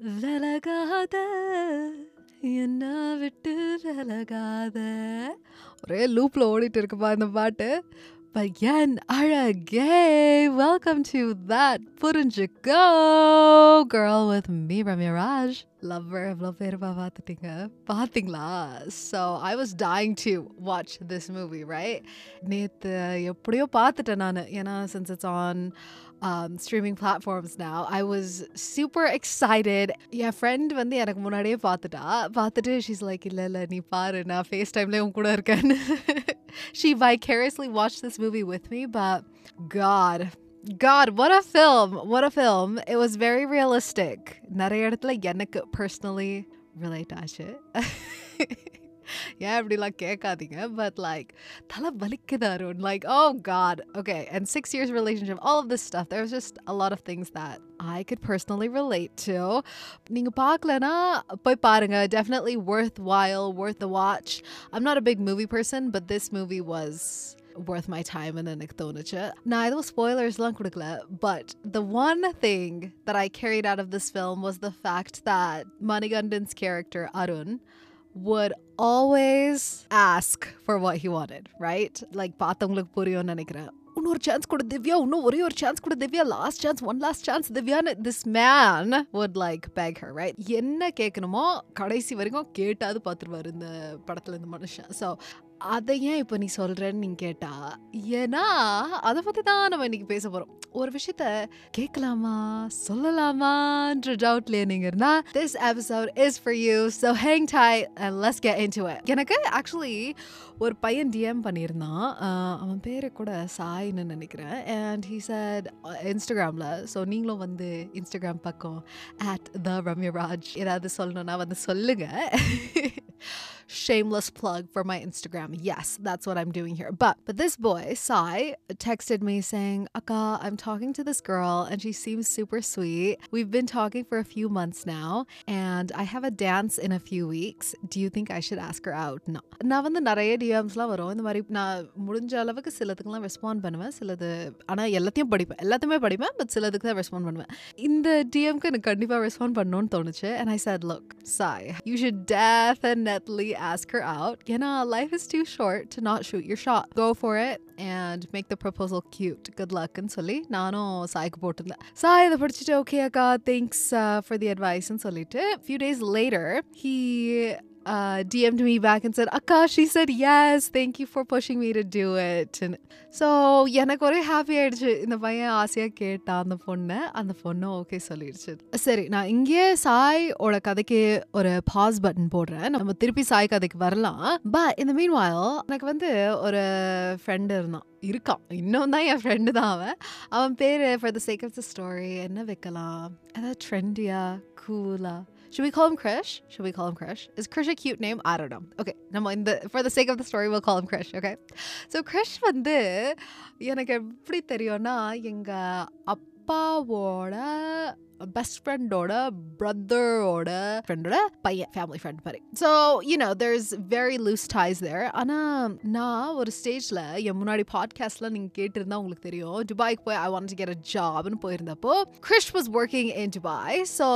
விலகாத என்ன விட்டு விலகாத ஒரே லூப்ல ஓடிட்டு இருக்குப்பா இந்த பாட்டு But yen அழகே welcome to that புரிஞ்சுக்கோ girl with me Ramiraj lover எவ்வளோ பேர் பார்த்துட்டீங்க பார்த்தீங்களா so I was dying to watch this movie right நேற்று எப்படியோ பார்த்துட்டேன் நான் ஏன்னா since it's on um, streaming platforms now. I was super excited. என் ஃப்ரெண்ட் வந்து எனக்கு முன்னாடியே பார்த்துட்டா பார்த்துட்டு ஷீஸ் லைக் இல்லை இல்லை நீ பாரு நான் ஃபேஸ் டைம்லேயே உன் கூட இருக்கேன்னு she vicariously watched this movie with me, but God. God, what a film! What a film! It was very realistic. நிறைய இடத்துல எனக்கு personally relate ஆச்சு ஏன் இப்படிலாம் கேட்காதீங்க பட் லைக் தலை வலிக்குது Arun like oh God okay and six years relationship all of this stuff there just a lot of things that I could personally relate to நீங்கள் பார்க்கலனா போய் பாருங்க definitely worthwhile worth the watch I'm not a big movie person but this movie was worth my time and எனக்கு தோணுச்சு நான் எதுவும் ஸ்பாய்லர்ஸ்லாம் கொடுக்கல but the one thing that I carried out of this film was the fact that Manigandan's character Arun would always ask for what he wanted, right? Like பார்த்தவங்களுக்கு புரியும்னு நினைக்கிறேன் இன்னொரு chance கொடு திவ்யா இன்னும் ஒரே ஒரு சான்ஸ் கொடு Divya last chance one last chance திவ்யான்னு this man would like back her right என்ன கேட்கணுமோ கடைசி வரைக்கும் கேட்டாது பார்த்துருவாரு இந்த படத்தில் இந்த மனுஷன் ஸோ அதை ஏன் இப்போ நீ சொல்கிறேன்னு நீங்கள் கேட்டா ஏன்னா அதை பற்றி தான் நம்ம இன்னைக்கு பேச போகிறோம் ஒரு விஷயத்த கேட்கலாமா சொல்லலாமான்ற டவுட்லேயே நீங்கள் இருந்தா this episode is for you so hang tight and let's get into it எனக்கு ஆக்சுவலி ஒரு பையன் டிஎம் பண்ணியிருந்தான் ஆஹ் அவன் பேரை கூட சாய்னு நினைக்கிறேன் அண்ட் ஹீ said இன்ஸ்டாகிராமில் ஸோ நீங்களும் வந்து இன்ஸ்டாகிராம் பக்கம் at த ரம்யராஜ் ஏதாவது சொல்லணும்னா வந்து சொல்லுங்கள் shameless plug for my Instagram. Yes, that's what I'm doing here. But but this boy, Sai, texted me saying, Akka, I'm talking to this girl and she seems super sweet. We've been talking for a few months now and I have a dance in a few weeks. Do you think I should ask her out? No. நான் வந்து நிறைய டிஎம்ஸ்லாம் வரும் இந்த மாதிரி நான் முடிஞ்ச அளவுக்கு சிலதுக்கெல்லாம் respond பண்ணுவேன் சிலது ஆனால் எல்லாத்தையும் படிப்பேன் எல்லாத்தையுமே படிப்பேன் பட் சிலதுக்கு தான் ரெஸ்பாண்ட் பண்ணுவேன் இந்த டிஎம்க்கு எனக்கு கண்டிப்பாக ரெஸ்பாண்ட் பண்ணணும்னு தோணுச்சு and I said look Sai you should definitely ask her out ஏன்னா life is too short to not shoot your shot go for it and make the proposal cute good luck ன்னு சொல்லி நானும் சாய்க்கு போட்டிருந்தேன் சாய் இதை படிச்சுட்டு okay அக்கா thanks for the அட்வைஸ்ன்னு சொல்லிட்டு few days later he uh, DM'd me back and said, Akka, she said yes. Thank you for pushing me to do it. And so எனக்கு ஒரே ஹாப்பி ஆயிடுச்சு இந்த பையன் ஆசையாக கேட்டான் அந்த பொண்ணை அந்த பொண்ணு ஓகே சொல்லிடுச்சு சரி நான் இங்கே சாய் ஓட கதைக்கு ஒரு பாஸ் பட்டன் போடுறேன் நம்ம திருப்பி சாய் கதைக்கு வரலாம் பட் இந்த மீன் எனக்கு வந்து ஒரு ஃப்ரெண்டு இருந்தான் இருக்கான் இன்னும் தான் என் ஃப்ரெண்டு தான் அவன் அவன் பேர் for the sake of the story என்ன வைக்கலாம் ஏதாவது ட்ரெண்டியா கூலா Should we call him Krish? Should we call him Krish? Is Krish a cute name? I don't know. Okay, நம்ம இந்த for the sake of the story, we'll call him Krish, okay? So Krish வந்து எனக்கு எப்படி தெரியும்னா எங்க அப்பாவோட best ஃப்ரெண்டோட பிரதரோட ஃப்ரெண்டோட பையன் ஃபேமிலி ஃப்ரெண்ட் மாதிரி so you know there is very loose ties there ஆனால் நான் ஒரு ஸ்டேஜில் என் முன்னாடி பாட்காஸ்ட்லாம் நீங்கள் கேட்டிருந்தா உங்களுக்கு தெரியும் துபாய்க்கு போய் I want to get a ஜாப்னு போயிருந்தப்போ Krish was working in Dubai so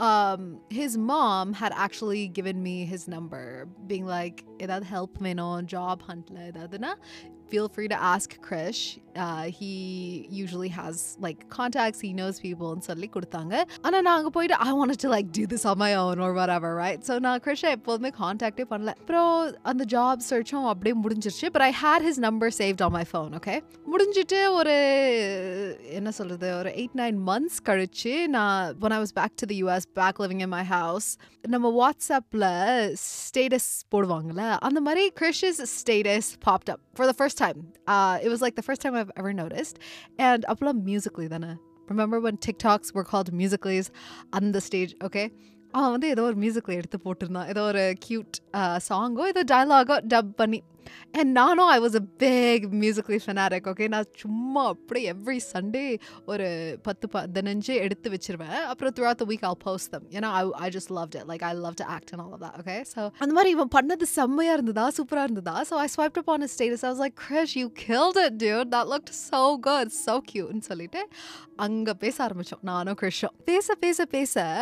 his mom had actually given me his number being like ஏதாவது ஹெல்ப் வேணும் ஜாப் ஹண்ட்ல ஏதாவதுன்னா feel free to ask Krish. Uh, he usually has like contacts, he knows people and சொல்லி கொடுத்தாங்க ஆனா நான் அங்க போயிட்டு I wanted to like do this on my own or whatever, right? So நான் கிருஷ்ண எப்போதுமே காண்டாக்டே பண்ணல அப்புறம் அந்த ஜாப் சர்ச்சும் அப்படியே முடிஞ்சிருச்சு but I had his number saved on my phone, okay? முடிஞ்சிட்டு ஒரு என்ன சொல்றது ஒரு எயிட் நைன் மந்த்ஸ் கழிச்சு நான் when I was back to the US, back living in my house நம்ம வாட்ஸ்அப்பில் ஸ்டேட்டஸ் போடுவாங்கல்ல அந்த மாதிரி Krish's status popped up for the first time it was like the first time I've ever noticed and அப்போலாம் musically தானே remember when TikToks were called musicallys on the stage okay அவன் வந்து ஏதோ ஒரு மியூசிக்கில் எடுத்து போட்டிருந்தான் ஏதோ ஒரு க்யூட் சாங்கோ ஏதோ டயலாகோ டப் பண்ணி அண்ட் நானும் I was a big musically fanatic okay நான் சும்மா அப்படியே எவ்ரி சண்டே ஒரு பத்து பதினஞ்சு எடுத்து வச்சிருவேன் அப்புறம் throughout the week all post them ஏன்னா I I just love it like I love to act and all தான் ஓகே ஸோ அந்த மாதிரி இவன் பண்ணது செம்மையாக இருந்ததா சூப்பராக இருந்ததா so I swipe up on status I was like crush you killed it dude that look so good so cute ன்னு சொல்லிட்டு அங்கே பேச ஆரம்பித்தோம் நானும் கிருஷும் பேச பேச பேச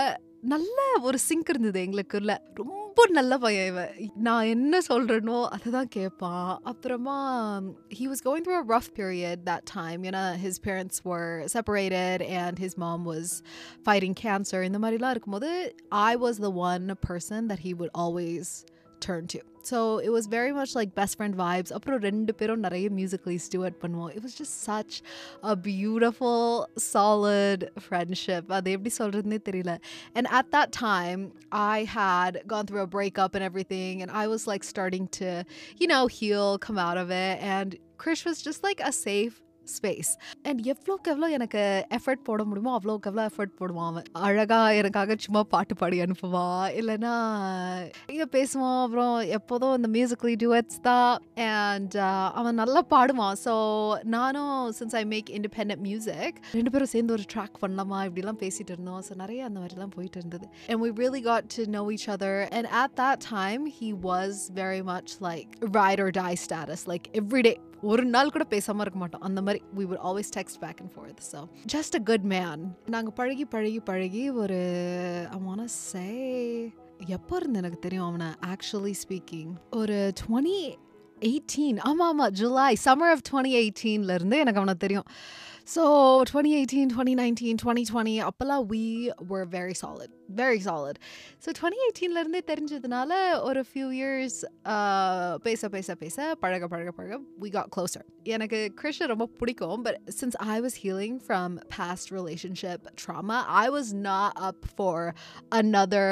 நல்ல ஒரு சிங்க் இருந்தது எங்களுக்குள்ள ரொம்ப நல்ல பையன் இவன் நான் என்ன சொல்றேனோ அதை தான் கேட்பான் அப்புறமா he was going through a rough period that time ஏன்னா his parents were separated and his mom was fighting cancer இந்த மாதிரிலாம் இருக்கும்போது I was the one person that he would always turn to so it was very much like best friend vibes அப்புறம் ரெண்டு பேரும் நிறைய musicallys duet பண்ணுவோம் it was just such a beautiful solid friendship அது எப்படி சொல்றதுன்னே தெரியல and at that time I had gone through a breakup and everything and I was like starting to you know heal come out of it and Krish was just like a safe space and எவ்வளோக்கு எவ்வளோ எனக்கு effort போட முடியுமோ அவ்வளோக்கு எவ்வளோ effort போடுவான் அவன் அழகாக எனக்காக சும்மா பாட்டு பாடி அனுப்புவான் இல்லைன்னா இங்கே பேசுவான் அப்புறம் எப்போதும் இந்த மியூசிக்கலி duets தான் அண்ட் அவன் நல்லா பாடுவான் ஸோ நானும் since I make independent music ரெண்டு பேரும் சேர்ந்து ஒரு ட்ராக் பண்ணலாமா இப்படிலாம் பேசிட்டு இருந்தோம் ஸோ நிறைய அந்த மாதிரிலாம் போயிட்டு இருந்தது and we really got to know each other and at that time he was very much like ride or die status like every day ஒரு நாள் கூட பேசாம இருக்க மாட்டோம் அந்த மாதிரி we would always text back and forth so just a good man நாங்க பழகி பழகி பழகி ஒரு I wanna say எப்போ இருந்து எனக்கு தெரியும் அவனை ஆக்சுவலி ஸ்பீக்கிங் ஒரு டுவெண்ட்டி எயிட்டீன் ஆமாம் ஆமாம் ஜூலை சம்மர் ஆஃப் டுவெண்ட்டி எயிட்டீன்ல இருந்து எனக்கு அவனை தெரியும் so twenty eighteen twenty nineteen twenty twenty அப்போல்லாம் we were very solid very solid so twenty எயிட்டீன்லேருந்தே தெரிஞ்சதுனால ஒரு ஃபியூ இயர்ஸ் பேச பேச பேச பழக பழக பழக we got closer எனக்கு கிருஷ்ண ரொம்ப பிடிக்கும் but since I was healing from past relationship trauma I was not up for another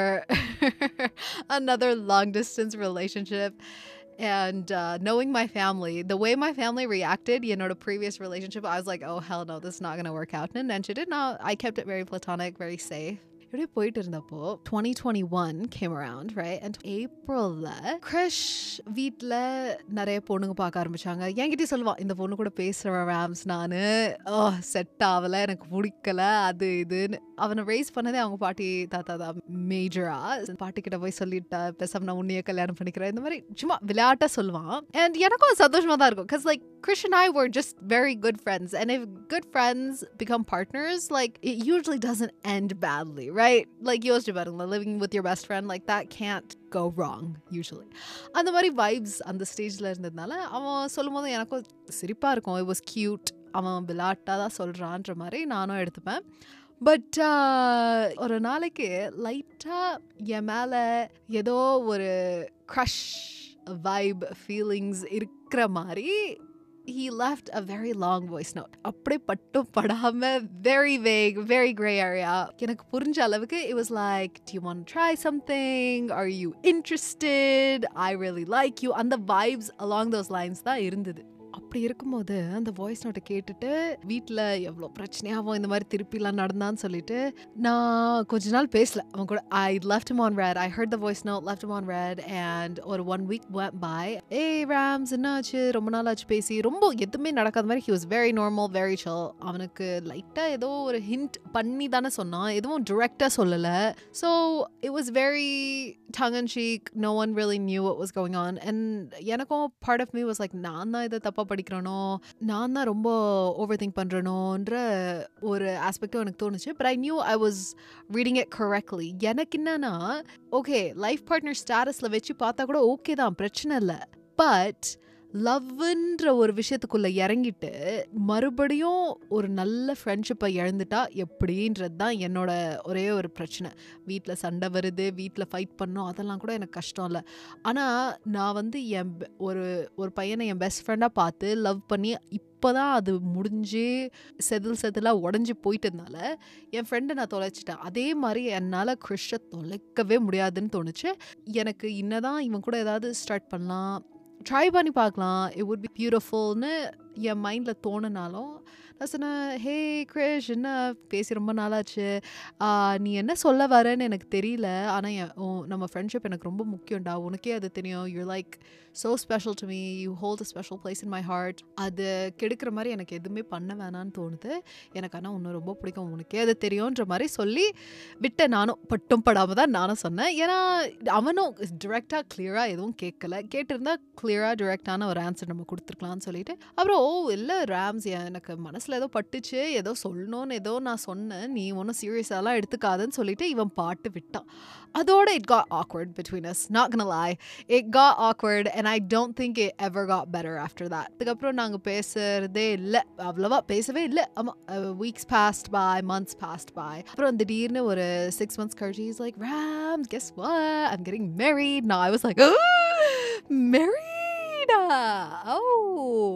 another long distance relationship and uh, knowing my family, the way my family reacted, you know, to previous relationship, I was like, oh hell no, this is not gonna work out. And then she did not. I kept it very platonic, very safe. இப்படியே போயிட்டு இருந்தப்போ twenty twenty one came around right and ஏப்ரலில் crush வீட்டில் நிறைய பொண்ணுங்க பார்க்க ஆரம்பிச்சாங்க என்கிட்டயே சொல்லுவான் இந்த பொண்ணு கூட பேசுகிற ரேம்ஸ் நான் ஓ செட் ஆகலை எனக்கு பிடிக்கல அது இதுன்னு அவனை ரேஸ் பண்ணதே அவங்க பாட்டி தாத்தா தான் மேஜராக பாட்டிக்கிட்ட போய் சொல்லிட்டா பேசாம நான் உன்னையே கல்யாணம் பண்ணிக்கிறேன் இந்த மாதிரி சும்மா விளையாட்ட சொல்லுவான் அண்ட் எனக்கும் சந்தோஷமாக தான் இருக்கும் because like Krish and I were just very good friends. And if good friends become partners, like it usually doesn't end badly, right? Like யோசிச்சு பாருங்க living with your best friend, like that can't go wrong usually. அந்த மாதிரி vibes அந்த ஸ்டேஜில் இருந்ததுனால அவன் சொல்லும் போது எனக்கும் சிரிப்பாக இருக்கும் it was cute அவன் விளையாட்டாக தான் சொல்கிறான்ற மாதிரி நானும் எடுத்துப்பேன் பட் ஒரு நாளைக்கு லைட்டாக என் மேலே ஏதோ ஒரு க்ரஷ் வைப் ஃபீலிங்ஸ் இருக்கிற மாதிரி he left a very long voice note அப்படியே பட்டும் படாம very vague very gray area எனக்கு புரிஞ்ச அளவுக்கு it was like do you want to try something are you interested I really like you அந்த vibes along those lines தான் இருந்தது அப்படி இருக்கும்போது அந்த வாய்ஸ் நோட்டை கேட்டுட்டு வீட்டில் எவ்வளோ பிரச்சனையாகும் இந்த மாதிரி திருப்பிலாம் நடந்தான்னு சொல்லிட்டு நான் கொஞ்ச நாள் பேசல அவன் கூட I left him on red I heard the voice note left him on red and ஒரு ஒன் வீக் went by ஏய் ராம்ஸ் என்னாச்சு ரொம்ப நாள் ஆச்சு பேசி ரொம்ப எதுவுமே நடக்காத மாதிரி he was very normal very chill அவனுக்கு லைட்டாக ஏதோ ஒரு ஹிண்ட் பண்ணி தானே சொன்னான் எதுவும் டிரெக்டாக சொல்லலை so it was very tongue in cheek no one really knew what was going on and எனக்கும் part of me was like நான் தான் இதை தப்பாக படிக்கிறேனோ நான் தான் ரொம்ப ஓவர் திங்க் பண்ணுறனோன்ற ஒரு ஆஸ்பெக்டும் எனக்கு தோணுச்சு but I knew I was reading it correctly எனக்கு என்னன்னா ஓகே லைஃப் பார்ட்னர் ஸ்டேட்டஸில் வச்சு பார்த்தா கூட ஓகே தான் பிரச்சனை இல்லை பட் லவ்ன்ற ஒரு விஷயத்துக்குள்ள இறங்கிட்டு மறுபடியும் ஒரு நல்ல ஃப்ரெண்ட்ஷிப்பை இழந்துட்டா எப்படின்றது தான் என்னோட ஒரே ஒரு பிரச்சனை வீட்டில் சண்டை வருது வீட்டில் ஃபைட் பண்ணோம் அதெல்லாம் கூட எனக்கு கஷ்டம் இல்லை ஆனால் நான் வந்து என் பெ- ஒரு ஒரு பையனை என் பெஸ்ட் ஃப்ரெண்டாக பார்த்து லவ் பண்ணி இப்போ தான் அது முடிஞ்சு செதில் செதிலாக உடஞ்சி போயிட்டதுனால என் ஃப்ரெண்டை நான் தொலைச்சிட்டேன் அதே மாதிரி என்னால் கிறிஷை தொலைக்கவே முடியாதுன்னு தோணுச்சு எனக்கு இன்னதான் இவன் கூட ஏதாவது ஸ்டார்ட் பண்ணலாம் ட்ரை பண்ணி பார்க்கலாம் இட் would be பியூட்டிஃபுல்னு என் மைண்டில் தோணுனாலும் நான் சொன்னேன் ஹே கிரிஷ் என்ன பேசி ரொம்ப நாளாச்சு ஆ, நீ என்ன சொல்ல வரேன்னு எனக்கு தெரியல ஆனால் என் உன் நம்ம ஃப்ரெண்ட்ஷிப் எனக்கு ரொம்ப முக்கியம்டா உனக்கே அது தெரியும் you like so special to me you hold a special place in my heart அது கெடுக்கிற மாதிரி எனக்கு எதுவுமே பண்ண வேணான்னு தோணுது எனக்கு ஆனால் உன்னை ரொம்ப பிடிக்கும் உனக்கே அது தெரியுன்ற மாதிரி சொல்லி விட்டேன் நானும் பட்டும் படாமல் தான் நானும் சொன்னேன் ஏன்னா அவனும் டிரெக்டாக கிளியராக எதுவும் கேட்கல கேட்டிருந்தா கிளியராக டிரெக்டான ஒரு ஆன்சர் நம்ம கொடுத்துருக்கலாம்னு சொல்லிட்டு அப்புறம் ஓ இல்லை ரேம்ஸ் எனக்கு மனசு மனசில் ஏதோ பட்டுச்சு ஏதோ சொல்லணும்னு ஏதோ நான் சொன்னேன் நீ ஒன்றும் சீரியஸாலாம் எடுத்துக்காதுன்னு சொல்லிட்டு இவன் பாட்டு விட்டான் அதோட it got awkward between us not gonna lie it got awkward and I don't think it ever got better after that அதுக்கப்புறம் நாங்கள் பேசுறதே இல்லை அவ்வளவா பேசவே இல்லை ஆமாம் weeks passed by months passed by அப்புறம் திடீர்னு ஒரு சிக்ஸ் மந்த்ஸ் கழிச்சு is like Ram guess what I'm getting married now I was like married oh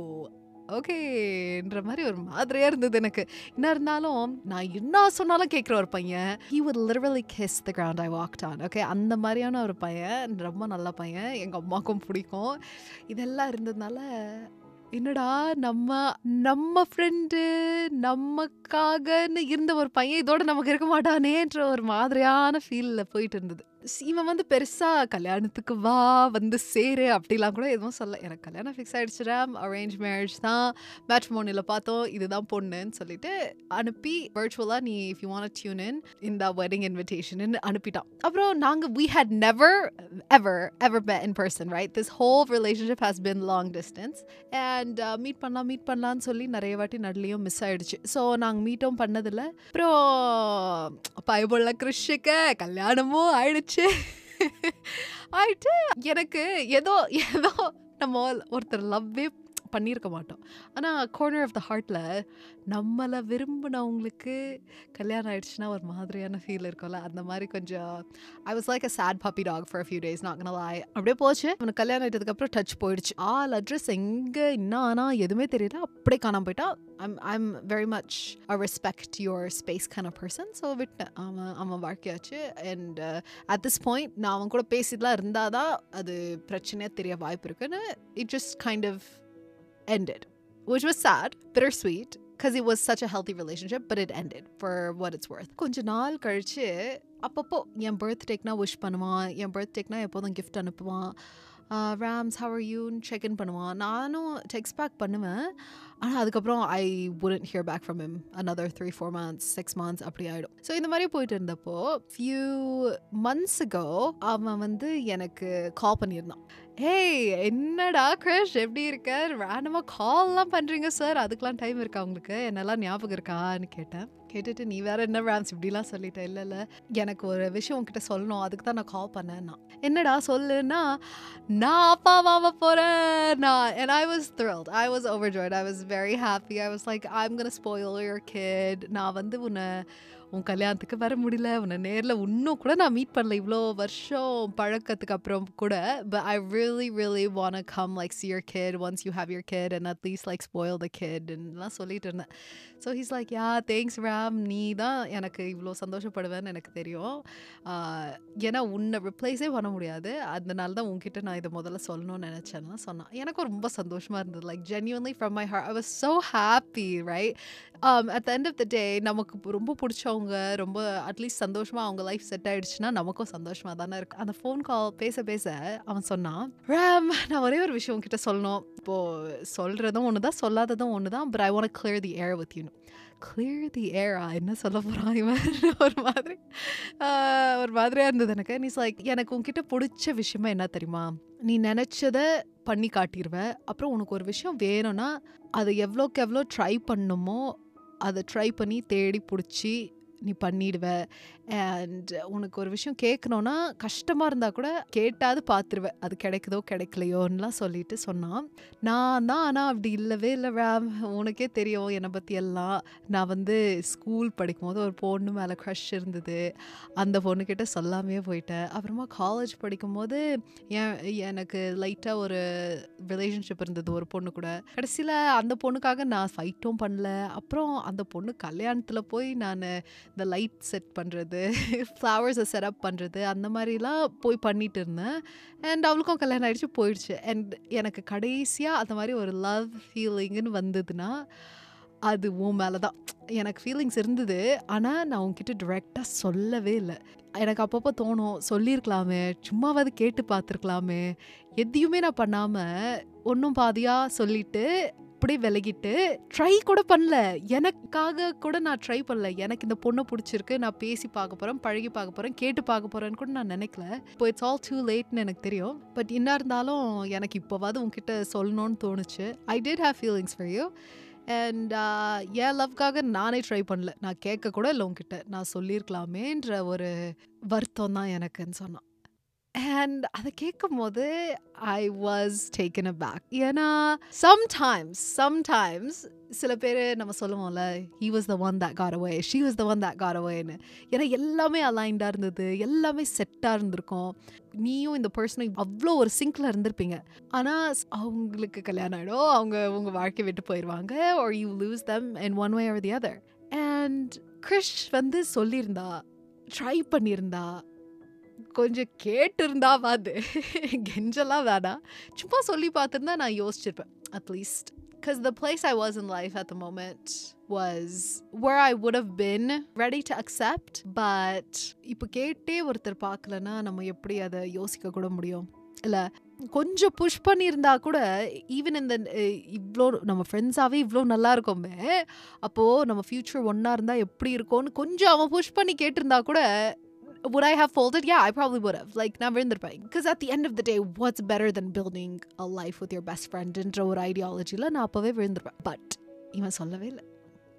ஓகேன்ற மாதிரி ஒரு மாதிரியா இருந்தது எனக்கு என்ன இருந்தாலும் நான் என்ன சொன்னாலும் கேட்குற ஒரு பையன் he would literally kiss the ground I walked on okay அந்த மாதிரியான ஒரு பையன் ரொம்ப நல்ல பையன் எங்கள் அம்மாக்கும் பிடிக்கும் இதெல்லாம் இருந்ததுனால என்னடா நம்ம நம்ம ஃப்ரெண்டு நமக்காகன்னு இருந்த ஒரு பையன் இதோட நமக்கு இருக்க மாட்டானேன்ற ஒரு மாதிரியான ஃபீலில் போயிட்டு இருந்தது இவன் வந்து பெருசா கல்யாணத்துக்கு வா வந்து சேரு அப்படிலாம் கூட எதுவும் சொல்ல எனக்கு கல்யாணம் ஃபிக்ஸ் ஆயிடுச்சுடா அரேஞ்ச் மேரேஜ் தான் மேட்ச் மோனியில் பார்த்தோம் இதுதான் பொண்ணுன்னு சொல்லிட்டு அனுப்பி வர்ச்சுவலாக நீ if you want tune in இந்த வெட்டிங் இன்விடேஷன் அனுப்பிட்டான் அப்புறம் நாங்கள் we had never ever ever met in person right this whole relationship has been long distance and meet பண்ணலாம் மீட் பண்ணலாம்னு சொல்லி நிறைய வாட்டி நடுலையும் மிஸ் ஆயிடுச்சு ஸோ நாங்கள் மீட்டும் பண்ணதில்ல அப்புறம் பயபுள்ள கிறிஷுக்கு கல்யாணமும் ஆயிடுச்சு ஆயிட்டு எனக்கு ஏதோ ஏதோ நம்ம ஒருத்தர் லவ்வே பண்ணியிருக்க மாட்டோம் ஆனால் கார்னர் ஆஃப் த ஹார்ட்டில் நம்மளை விரும்பினவங்களுக்கு கல்யாணம் ஆயிடுச்சுன்னா ஒரு மாதிரியான ஃபீல் இருக்கும்ல அந்த மாதிரி கொஞ்சம் I was like a sad puppy dog for few days not lie அப்படியே போச்சு அவனுக்கு கல்யாணம் ஆயிட்டதுக்கப்புறம் டச் போயிடுச்சு ஆல் அட்ரஸ் எங்கே என்ன ஆனால் எதுவுமே தெரியல அப்படியே காணாம போயிட்டா I'm I'm very much a respect your space kind of person so விட்டேன் அவன் அவன் வாழ்க்கையாச்சு அண்ட் அட் திஸ் பாயிண்ட் நான் அவன் கூட பேசிட்டுலாம் இருந்தால் தான் அது பிரச்சனையாக தெரிய வாய்ப்பு இருக்குன்னு it just kind of ended, which was sad, bittersweet, because it was such a healthy relationship, but it ended for what it's worth. கொஞ்ச நாள் கழிச்சு அப்பப்போ என் பர்த்டேக்னா விஷ் பண்ணுவான் என் பர்த்டேக்னா எப்போதும் கிஃப்ட் அனுப்புவான் ராம்ஸ் ஹவ் ஆர் யூன்னு செக் இன் பண்ணுவான் நானும் டெக்ஸ்ட் பேக் பண்ணுவேன் ஆனால் அதுக்கப்புறம் I wouldn't hear back from him another three four months six months அப்படி ஆகிடும் ஸோ இந்த மாதிரி போயிட்டு இருந்தப்போ ஃபியூ மந்த்ஸ் ago அவன் வந்து எனக்கு கால் பண்ணியிருந்தான் ஹேய் என்னடா கிரஷ் எப்படி இருக்க ரேண்டமாக கால்லாம் பண்ணுறீங்க சார் அதுக்கெலாம் டைம் இருக்கா உங்களுக்கு என்னெல்லாம் ஞாபகம் இருக்கான்னு கேட்டேன் கேட்டுட்டு நீ வேற என்ன ரேம்ஸ் இப்படிலாம் சொல்லிட்டேன் இல்லை இல்லை எனக்கு ஒரு விஷயம் உங்ககிட்ட சொல்லணும் அதுக்கு தான் நான் கால் பண்ணேன்னா என்னடா சொல்லுன்னா நான் அப்பா வாங்க போகிறேன் நான் and I was thrilled I was overjoyed I was very happy I was like I'm gonna spoil your kid நான் வந்து உன்னை உன் கல்யாணத்துக்கு வர முடியல உன்னை நேரில் இன்னும் கூட நான் மீட் பண்ணல இவ்வளோ வருஷம் பழக்கத்துக்கு அப்புறம் கூட but I really really want to come like see your kid once you have your kid and at least like spoil the kid லாம் சொல்லிட்டு இருந்தேன் so he's like yeah thanks Ram நீ தான் எனக்கு இவ்வளோ சந்தோஷப்படுவேன்னு எனக்கு தெரியும் ஆஹ், ஏன்னா உன்னை ரிப்ளேஸே பண்ண முடியாது அதனால தான் உன்கிட்ட நான் இதை முதல்ல சொல்லணும்னு நினச்சேன்னா சொன்னான் எனக்கும் ரொம்ப சந்தோஷமாக இருந்தது like genuinely from my heart I was so happy right um, at the end of the day நமக்கு ரொம்ப பிடிச்சவங்க ரொம்ப அட்லீஸ்ட் சந்தோஷமாக அவங்க லைஃப் செட் ஆயிடுச்சுன்னா நமக்கும் சந்தோஷமாக தானே இருக்கும் அந்த ஃபோன் கால் பேச பேச அவன் சொன்னான் ராம் நான் ஒரே ஒரு விஷயம் உன்கிட்ட சொல்லணும் இப்போது சொல்கிறதும் ஒன்று தான் சொல்லாததும் ஒன்று தான் but I want clear the air with you clear the air என்ன சொல்ல போகிறான் இவன் ஒரு மாதிரி ஆஹ், ஒரு மாதிரியாக இருந்தது எனக்கு நீஸ் லைக் எனக்கு உன்கிட்ட பிடிச்ச விஷயமா என்ன தெரியுமா நீ நினச்சத பண்ணி காட்டிடுவ அப்புறம் உனக்கு ஒரு விஷயம் வேணும்னா அதை எவ்வளோக்கு எவ்வளோ ட்ரை பண்ணுமோ அதை ட்ரை பண்ணி தேடி பிடிச்சி நீ பண்ணிடுவ அண்ட் உனக்கு ஒரு விஷயம் கேட்கணுன்னா கஷ்டமாக இருந்தால் கூட கேட்டாது பார்த்துருவ அது கிடைக்குதோ கிடைக்கலையோன்னுலாம் சொல்லிட்டு சொன்னான் நான் தான் ஆனால் அப்படி இல்லவே இல்லை ரேம் உனக்கே தெரியும் என்னை பற்றி எல்லாம் நான் வந்து ஸ்கூல் படிக்கும்போது ஒரு பொண்ணு மேலே க்ரஷ் இருந்தது அந்த பொண்ணுக்கிட்ட சொல்லாமே போயிட்டேன் அப்புறமா காலேஜ் படிக்கும்போது என் எனக்கு லைட்டாக ஒரு ரிலேஷன்ஷிப் இருந்தது ஒரு பொண்ணு கூட கடைசியில் அந்த பொண்ணுக்காக நான் ஃபைட்டும் பண்ணல அப்புறம் அந்த பொண்ணு கல்யாணத்தில் போய் நான் இந்த லைட் செட் பண்ணுறது ஃப்ளவர்ஸை செட்டப் பண்ணுறது அந்த மாதிரிலாம் போய் பண்ணிட்டு இருந்தேன் அண்ட் அவளுக்கும் கல்யாணம் ஆயிடுச்சு போயிடுச்சு அண்ட் எனக்கு கடைசியாக அந்த மாதிரி ஒரு லவ் ஃபீலிங்குன்னு வந்ததுன்னா அது உன் மேலே தான் எனக்கு ஃபீலிங்ஸ் இருந்தது ஆனால் நான் உன்கிட்ட டிரெக்டாக சொல்லவே இல்லை எனக்கு அப்பப்போ தோணும் சொல்லியிருக்கலாமே சும்மாவாது கேட்டு பார்த்துருக்கலாமே எதையுமே நான் பண்ணாமல் ஒன்றும் பாதியாக சொல்லிட்டு அப்படியே விலகிட்டு ட்ரை கூட பண்ணல எனக்காக கூட நான் ட்ரை பண்ணல எனக்கு இந்த பொண்ணை பிடிச்சிருக்கு நான் பேசி பார்க்க போகிறேன் பழகி பார்க்க போகிறேன் கேட்டு பார்க்க போகிறேன்னு கூட நான் நினைக்கல இப்போ இட்ஸ் ஆல் டூ லேட்னு எனக்கு தெரியும் பட் என்ன இருந்தாலும் எனக்கு இப்போவாது உன்கிட்ட சொல்லணும்னு தோணுச்சு I did have feelings for you and என் லவ்க்காக நானே ட்ரை பண்ணல நான் கேட்க கூட இல்லை உங்ககிட்ட நான் சொல்லியிருக்கலாமேன்ற ஒரு வருத்தம் தான் எனக்குன்னு சொன்னான் அண்ட் அதை கேட்கும் போது I was taken aback ஏன்னா சம்டைம்ஸ் சம்டைம்ஸ் சில பேர் நம்ம சொல்லுவோம்ல he was the one that got away she was the one that got அவேன்னு ஏன்னா எல்லாமே அலைண்டாக இருந்தது எல்லாமே செட்டாக இருந்திருக்கும் நீயும் இந்த பர்சனும் அவ்வளோ ஒரு சிங்கில் இருந்திருப்பீங்க ஆனால் அவங்களுக்கு கல்யாணம் ஆகிடும் அவங்க உங்கள் வாழ்க்கை விட்டு போயிடுவாங்க or you lose them in one way or the other and Krish வந்து சொல்லியிருந்தா ட்ரை பண்ணியிருந்தா கொஞ்சம் கேட்டிருந்தாவாது கெஞ்செல்லாம் வேணாம் சும்மா சொல்லி பார்த்துருந்தா நான் யோசிச்சிருப்பேன் at least because the place I was in life at the moment was where I would have been ready to accept but இப்போ கேட்டே ஒருத்தர் பார்க்கலன்னா நம்ம எப்படி அதை யோசிக்க கூட முடியும் இல்லை கொஞ்சம் புஷ் பண்ணியிருந்தா கூட ஈவன் இந்த இவ்வளோ நம்ம ஃப்ரெண்ட்ஸாகவே இவ்வளோ நல்லா இருக்கோமே அப்போது நம்ம ஃப்யூச்சர் ஒன்றா இருந்தால் எப்படி இருக்கும்னு கொஞ்சம் அவன் புஷ் பண்ணி கேட்டிருந்தா கூட would I have folded? Yeah, I probably would have. Like, நான் விழுந்திருப்பேன் because at the end of the day, what's better than building a life with your best friend என்ற ஒரு ஐடியாலஜியில் நான் அப்போவே விழுந்திருப்பேன் பட் இவன் சொல்லவே இல்லை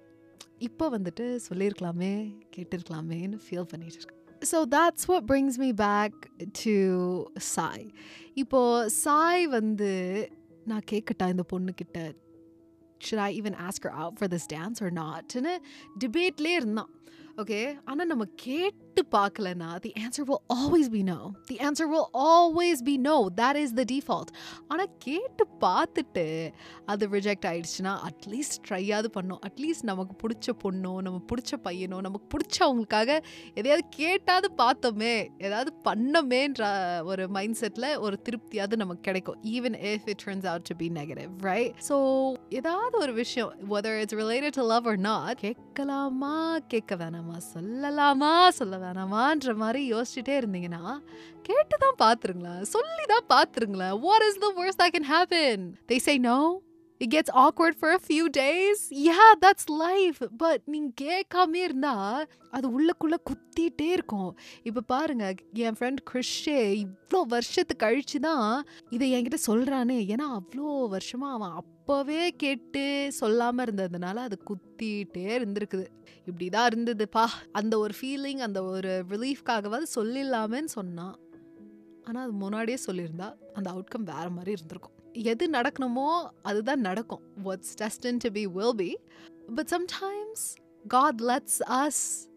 இப்போ வந்துட்டு சொல்லியிருக்கலாமே கேட்டிருக்கலாமேன்னு ஃபீல் பண்ணிட்டு இருக்கேன் so that's what brings me back to Sai இப்போ சாய் வந்து நான் கேட்கட்டா இந்த பொண்ணுக்கிட்ட should I even ask her out for this dance or not ன்னு டிபேட்லேயே இருந்தான் ஓகே ஆனால் நம்ம கேட்டு பார்க்கலனா the answer will always be no the answer will always be no that is the default ஆனால் கேட்டு பார்த்துட்டு அது ரிஜெக்ட் ஆயிடுச்சுன்னா அட்லீஸ்ட் ட்ரையாவது பண்ணோம் அட்லீஸ்ட் நமக்கு பிடிச்ச பொண்ணோ நம்ம பிடிச்ச பையனோ நமக்கு பிடிச்சவங்களுக்காக எதையாவது கேட்டாவது பார்த்தோமே ஏதாவது பண்ணமேன்ற ஒரு மைண்ட் செட்டில் ஒரு திருப்தியாவது நமக்கு கிடைக்கும் even if it turns out to be negative right ஸோ ஏதாவது ஒரு விஷயம் whether it's related to love or not கேட்கலாமா கேட்க வேணாமா சொல்லலாமா சொல்ல வேணாமான்ற மாதிரி யோசிச்சுட்டே இருந்தீங்கன்னா கேட்டு தான் பார்த்துருங்களேன் சொல்லி தான் பார்த்துருங்களேன் what is the worst that can happen they say no it gets awkward for a few days yeah that's life but நீங்க கேட்காம இருந்தா அது உள்ளக்குள்ள குத்திட்டே இருக்கும் இப்போ பாருங்க என் ஃப்ரெண்ட் கிறிஷே இவ்வளோ வருஷத்துக்கு கழிச்சு தான் இதை என்கிட்ட சொல்றானே ஏன்னா அவ்வளோ வருஷமா அவன் அப்போவே கேட்டு சொல்லாம இருந்ததுனால அது குத்திட்டே இருந்திருக்குது இப்படிதான் இருந்ததுப்பா அந்த ஒரு ஃபீலிங் அந்த ஒரு ரிலீஃப்காகவாது சொல்லிடலாமேன்னு சொன்னான் ஆனால் அது முன்னாடியே சொல்லியிருந்தா அந்த அவுட்கம் வேற மாதிரி இருந்திருக்கும் எது நடக்கணுமோ அதுதான் நடக்கும் what's destined to be will be but sometimes God lets us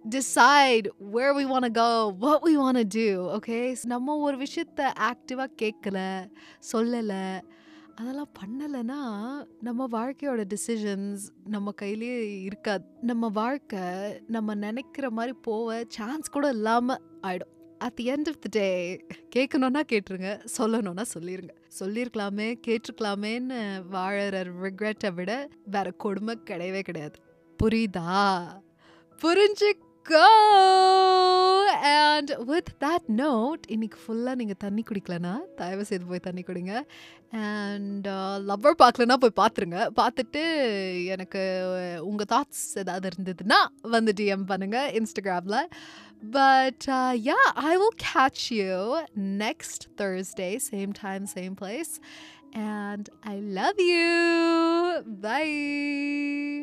decide where we want to go, what we want to do, okay? நம்ம ஒரு விஷயத்த ஆக்டிவாக கேட்கல சொல்லலை அதெல்லாம் பண்ணலைன்னா நம்ம வாழ்க்கையோட டிசிஷன்ஸ் நம்ம கையிலேயே இருக்காது நம்ம வாழ்க்கை நம்ம நினைக்கிற மாதிரி போக சான்ஸ் கூட இல்லாமல் ஆயிடும் at the end of the day கேட்கணுன்னா கேட்டுருங்க சொல்லணும்னா சொல்லிருங்க சொல்லியிருக்கலாமே கேட்டிருக்கலாமேன்னு வாழற ரிக்ரெட்டை விட வேற கொடுமை கிடையவே கிடையாது புரியுதா புரிஞ்சுக்கோ அண்ட் வித் தட் நோட் இன்னைக்கு ஃபுல்லாக நீங்கள் தண்ணி குடிக்கலனா தயவு செய்து போய் தண்ணி குடிங்க அண்ட் லவ்வர் பார்க்கலனா போய் பார்த்துருங்க பார்த்துட்டு எனக்கு உங்கள் தாட்ஸ் ஏதாவது இருந்ததுன்னா வந்து டிஎம் பண்ணுங்கள் இன்ஸ்டாகிராமில் But uh, yeah, I will catch you next Thursday, same time, same place. And I love you. Bye.